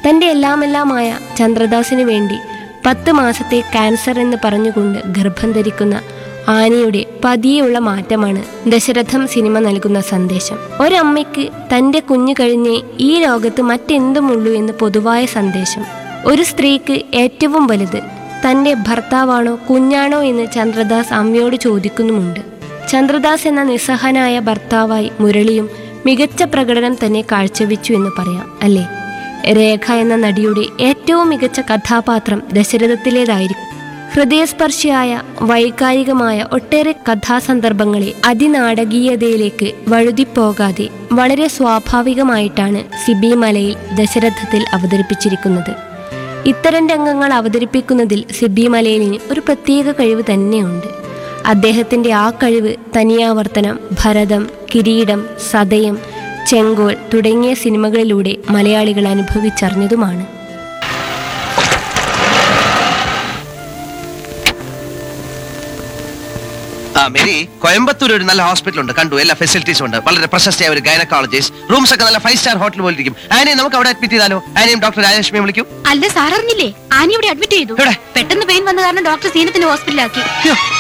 തൻ്റെ എല്ലാമെല്ലാമായ ചന്ദ്രദാസിന് വേണ്ടി പത്ത് മാസത്തെ ക്യാൻസർ എന്ന് പറഞ്ഞുകൊണ്ട് ഗർഭം ധരിക്കുന്ന ആനയുടെ പതിയെയുള്ള മാറ്റമാണ് ദശരഥം സിനിമ നൽകുന്ന സന്ദേശം ഒരമ്മയ്ക്ക് തൻ്റെ കുഞ്ഞു കഴിഞ്ഞേ ഈ ലോകത്ത് മറ്റെന്തുമുള്ളൂ എന്ന് പൊതുവായ സന്ദേശം ഒരു സ്ത്രീക്ക് ഏറ്റവും വലുത് തൻ്റെ ഭർത്താവാണോ കുഞ്ഞാണോ എന്ന് ചന്ദ്രദാസ് അമ്മയോട് ചോദിക്കുന്നുമുണ്ട് ചന്ദ്രദാസ് എന്ന നിസ്സഹനായ ഭർത്താവായി മുരളിയും മികച്ച പ്രകടനം തന്നെ കാഴ്ചവെച്ചു എന്ന് പറയാം അല്ലേ രേഖ എന്ന നടിയുടെ ഏറ്റവും മികച്ച കഥാപാത്രം ദശരഥത്തിലേതായിരിക്കും ഹൃദയസ്പർശിയായ വൈകാരികമായ ഒട്ടേറെ കഥാസന്ദർഭങ്ങളെ അതിനാടകീയതയിലേക്ക് വഴുതിപ്പോകാതെ വളരെ സ്വാഭാവികമായിട്ടാണ് സിബി മലയിൽ ദശരഥത്തിൽ അവതരിപ്പിച്ചിരിക്കുന്നത് ഇത്തരം രംഗങ്ങൾ അവതരിപ്പിക്കുന്നതിൽ സിബി മലയിലിന് ഒരു പ്രത്യേക കഴിവ് തന്നെയുണ്ട് അദ്ദേഹത്തിൻ്റെ ആ കഴിവ് തനിയാവർത്തനം ഭരതം കിരീടം സതയം ചെങ്കോൽ തുടങ്ങിയ സിനിമകളിലൂടെ മലയാളികൾ അനുഭവിച്ചറിഞ്ഞതുമാണ് ആ മേരി കോയമ്പത്തൂർ ഒരു നല്ല ഹോസ്പിറ്റൽ ഉണ്ട് കണ്ടു എല്ലാ ഫെസിലിറ്റീസും ഉണ്ട് വളരെ പ്രശസ്തയായ ഒരു ഗൈനക്കോളജിസ്റ്റ് റൂംസ് ഒക്കെ നല്ല ഫൈവ് സ്റ്റാർ ഹോട്ടൽ പോലെ ഇരിക്കും ആനയെ നമുക്ക് അവിടെ അഡ്മിറ്റ് ചെയ്താലോ ആനയും ഡോക്ടർ രാജലക്ഷ്മിയെ വിളിക്കൂ അല്ല സാർ അറിഞ്ഞില്ലേ ആനി ഇവിടെ അഡ്മിറ്റ് ചെയ്തു എവിടെ? പെട്ടെന്ന് പെയിൻ വന്ന കാരണം ഡോക്ടർ സീനത്തിന്റെ ഹോസ്പിറ്റലാക്കി അയ്യോ